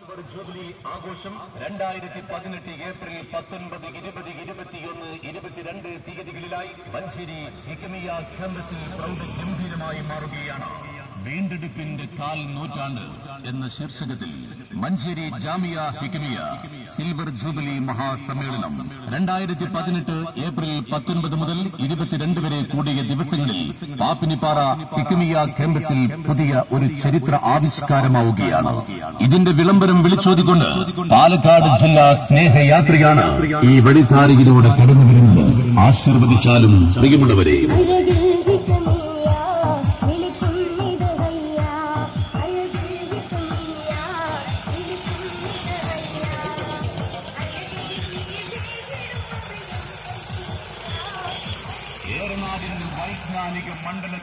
silver jubilee ആഘോഷം രണ്ടായിരത്തി പതിനെട്ട് ഏപ്രിൽ പത്തൊൻപത് ഇരുപത് ഇരുപത്തിയൊന്ന് ഇരുപത്തിരണ്ട് തീയതികളിലായി മഞ്ചേരി ഹിക്കമിയ ക്യാമ്പസിൽ പ്രൗഢ ഗംഭീരമായി മാറുകയാണ് വീണ്ടെടുപ്പിന്റെ കാൽ നൂറ്റാണ്ട് എന്ന ശീർഷകത്തിൽ മഞ്ചേരി ജാമിയ ഹിക്കമിയ സിൽവർ ജൂബിലി മഹാസമ്മേളനം രണ്ടായിരത്തി പതിനെട്ട് ഏപ്രിൽ പത്തൊൻപത് മുതൽ ഇരുപത്തിരണ്ട് വരെ കൂടിയ ദിവസങ്ങളിൽ പാപ്പിനിപ്പാറ ഹിക്കമിയ ക്യാമ്പസിൽ പുതിയ ഒരു ചരിത്ര ആവിഷ്കാരമാവുകയാണ് ഇതിന്റെ വിളംബരം വിളിച്ചോതിക്കൊണ്ട് പാലക്കാട് ജില്ലാ സ്നേഹയാത്രിയാണ് ഈ വഴിത്താരിയിലൂടെ കടന്നു വരുന്നത് ആശീർവദിച്ചാലും പ്രിയമുള്ളവരെ അഴകേ